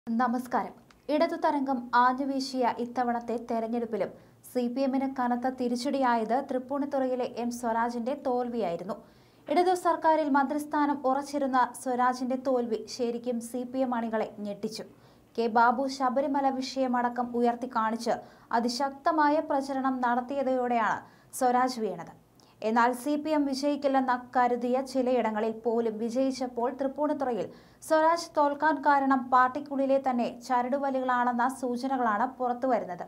നമസ്കാരം ഇടതു തരംഗം ആഞ്ഞുവീശിയ ഇത്തവണത്തെ തെരഞ്ഞെടുപ്പിലും സി പി എമ്മിന് കനത്ത തിരിച്ചടിയായത് തൃപ്പൂണിത്തുറയിലെ എം സ്വരാജിന്റെ തോൽവിയായിരുന്നു ഇടതു സർക്കാരിൽ മന്ത്രിസ്ഥാനം ഉറച്ചിരുന്ന സ്വരാജിന്റെ തോൽവി ശരിക്കും സി പി എം അണികളെ ഞെട്ടിച്ചു കെ ബാബു ശബരിമല വിഷയമടക്കം ഉയർത്തി കാണിച്ച് അതിശക്തമായ പ്രചരണം നടത്തിയതോടെയാണ് സ്വരാജ് വീണത് എന്നാൽ സി പി എം വിജയിക്കില്ലെന്ന കരുതിയ ചിലയിടങ്ങളിൽ പോലും വിജയിച്ചപ്പോൾ തൃപ്പൂണിത്തുറയിൽ സ്വരാജ് തോൽക്കാൻ കാരണം പാർട്ടിക്കുള്ളിലെ തന്നെ ചരടുവലികളാണെന്ന സൂചനകളാണ് പുറത്തുവരുന്നത്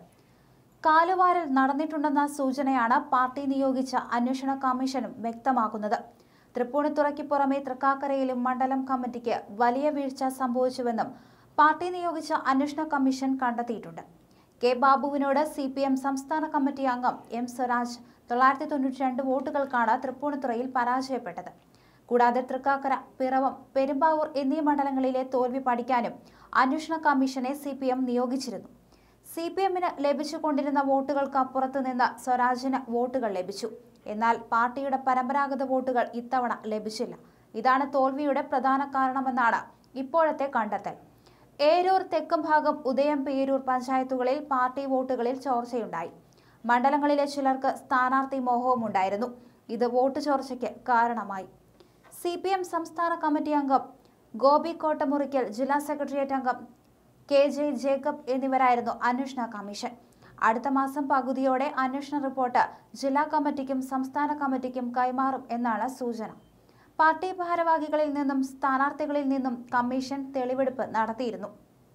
കാലുവാരൽ നടന്നിട്ടുണ്ടെന്ന സൂചനയാണ് പാർട്ടി നിയോഗിച്ച അന്വേഷണ കമ്മീഷനും വ്യക്തമാക്കുന്നത് തൃപ്പൂണിത്തുറയ്ക്ക് പുറമെ തൃക്കാക്കരയിലും മണ്ഡലം കമ്മിറ്റിക്ക് വലിയ വീഴ്ച സംഭവിച്ചുവെന്നും പാർട്ടി നിയോഗിച്ച അന്വേഷണ കമ്മീഷൻ കണ്ടെത്തിയിട്ടുണ്ട് കെ ബാബുവിനോട് സി പി എം സംസ്ഥാന കമ്മിറ്റി അംഗം എം സ്വരാജ് തൊള്ളായിരത്തി തൊണ്ണൂറ്റി രണ്ട് വോട്ടുകൾക്കാണ് തൃപ്പൂണിത്തുറയിൽ പരാജയപ്പെട്ടത് കൂടാതെ തൃക്കാക്കര പിറവം പെരുമ്പാവൂർ എന്നീ മണ്ഡലങ്ങളിലെ തോൽവി പഠിക്കാനും അന്വേഷണ കമ്മീഷനെ സി പി എം നിയോഗിച്ചിരുന്നു സി പി എമ്മിന് ലഭിച്ചുകൊണ്ടിരുന്ന വോട്ടുകൾക്ക് അപ്പുറത്ത് നിന്ന് സ്വരാജിന് വോട്ടുകൾ ലഭിച്ചു എന്നാൽ പാർട്ടിയുടെ പരമ്പരാഗത വോട്ടുകൾ ഇത്തവണ ലഭിച്ചില്ല ഇതാണ് തോൽവിയുടെ പ്രധാന കാരണമെന്നാണ് ഇപ്പോഴത്തെ കണ്ടെത്തൽ ഏരൂർ തെക്കും ഭാഗം ഉദയം പേരൂർ പഞ്ചായത്തുകളിൽ പാർട്ടി വോട്ടുകളിൽ ചോർച്ചയുണ്ടായി മണ്ഡലങ്ങളിലെ ചിലർക്ക് സ്ഥാനാർത്ഥി മോഹവുമുണ്ടായിരുന്നു ഇത് വോട്ട് ചോർച്ചയ്ക്ക് കാരണമായി സി പി എം സംസ്ഥാന കമ്മിറ്റി അംഗം ഗോപി കോട്ടമുറിക്കൽ ജില്ലാ സെക്രട്ടേറിയറ്റ് അംഗം കെ ജെ ജേക്കബ് എന്നിവരായിരുന്നു അന്വേഷണ കമ്മീഷൻ അടുത്ത മാസം പകുതിയോടെ അന്വേഷണ റിപ്പോർട്ട് ജില്ലാ കമ്മിറ്റിക്കും സംസ്ഥാന കമ്മിറ്റിക്കും കൈമാറും എന്നാണ് സൂചന പാർട്ടി ഭാരവാഹികളിൽ നിന്നും സ്ഥാനാർത്ഥികളിൽ നിന്നും കമ്മീഷൻ തെളിവെടുപ്പ് നടത്തിയിരുന്നു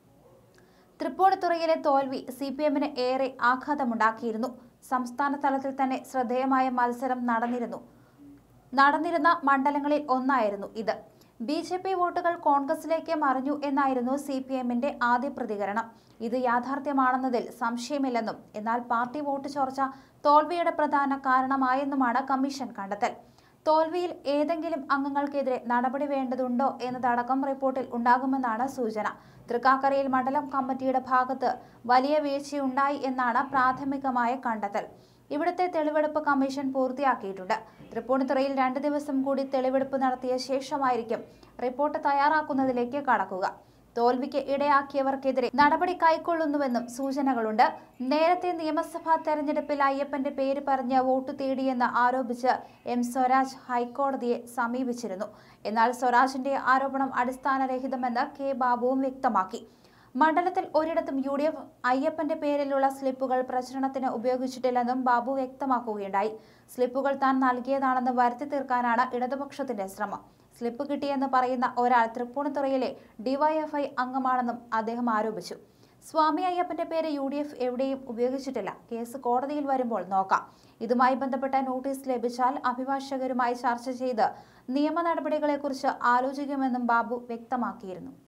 തൃപ്പൂണിത്തുറയിലെ തോൽവി സി പി എമ്മിന് ഏറെ ആഘാതമുണ്ടാക്കിയിരുന്നു സംസ്ഥാന തലത്തിൽ തന്നെ ശ്രദ്ധേയമായ മത്സരം നടന്നിരുന്നു നടന്നിരുന്ന മണ്ഡലങ്ങളിൽ ഒന്നായിരുന്നു ഇത് ബി ജെ പി വോട്ടുകൾ കോൺഗ്രസിലേക്ക് മറിഞ്ഞു എന്നായിരുന്നു സി പി എമ്മിന്റെ ആദ്യ പ്രതികരണം ഇത് യാഥാർത്ഥ്യമാണെന്നതിൽ സംശയമില്ലെന്നും എന്നാൽ പാർട്ടി വോട്ട് ചോർച്ച തോൽവിയുടെ പ്രധാന കാരണമായെന്നുമാണ് കമ്മീഷൻ കണ്ടെത്തൽ തോൽവിയിൽ ഏതെങ്കിലും അംഗങ്ങൾക്കെതിരെ നടപടി വേണ്ടതുണ്ടോ എന്നതടക്കം റിപ്പോർട്ടിൽ ഉണ്ടാകുമെന്നാണ് സൂചന തൃക്കാക്കരയിൽ മണ്ഡലം കമ്മിറ്റിയുടെ ഭാഗത്ത് വലിയ വീഴ്ചയുണ്ടായി എന്നാണ് പ്രാഥമികമായ കണ്ടെത്തൽ ഇവിടുത്തെ തെളിവെടുപ്പ് കമ്മീഷൻ പൂർത്തിയാക്കിയിട്ടുണ്ട് തൃപ്പൂണിത്തുറയിൽ രണ്ട് ദിവസം കൂടി തെളിവെടുപ്പ് നടത്തിയ ശേഷമായിരിക്കും റിപ്പോർട്ട് തയ്യാറാക്കുന്നതിലേക്ക് കടക്കുക തോൽവിക്ക് ഇടയാക്കിയവർക്കെതിരെ നടപടി കൈക്കൊള്ളുന്നുവെന്നും സൂചനകളുണ്ട് നേരത്തെ നിയമസഭാ തെരഞ്ഞെടുപ്പിൽ അയ്യപ്പന്റെ പേര് പറഞ്ഞ് വോട്ട് തേടിയെന്ന് ആരോപിച്ച് എം സ്വരാജ് ഹൈക്കോടതിയെ സമീപിച്ചിരുന്നു എന്നാൽ സ്വരാജിന്റെ ആരോപണം അടിസ്ഥാനരഹിതമെന്ന് കെ ബാബുവും വ്യക്തമാക്കി മണ്ഡലത്തിൽ ഒരിടത്തും യു ഡി എഫ് അയ്യപ്പന്റെ പേരിലുള്ള സ്ലിപ്പുകൾ പ്രചരണത്തിന് ഉപയോഗിച്ചിട്ടില്ലെന്നും ബാബു വ്യക്തമാക്കുകയുണ്ടായി സ്ലിപ്പുകൾ താൻ നൽകിയതാണെന്ന് വരുത്തി തീർക്കാനാണ് ഇടതുപക്ഷത്തിന്റെ ശ്രമം സ്ലിപ്പ് കിട്ടിയെന്ന് പറയുന്ന ഒരാൾ തൃപ്പൂണിത്തുറയിലെ ഡിവൈഎഫ്ഐ അംഗമാണെന്നും അദ്ദേഹം ആരോപിച്ചു സ്വാമി അയ്യപ്പന്റെ പേര് യു ഡി എഫ് എവിടെയും ഉപയോഗിച്ചിട്ടില്ല കേസ് കോടതിയിൽ വരുമ്പോൾ നോക്കാം ഇതുമായി ബന്ധപ്പെട്ട നോട്ടീസ് ലഭിച്ചാൽ അഭിഭാഷകരുമായി ചർച്ച ചെയ്ത് നിയമ നടപടികളെക്കുറിച്ച് ആലോചിക്കുമെന്നും ബാബു വ്യക്തമാക്കിയിരുന്നു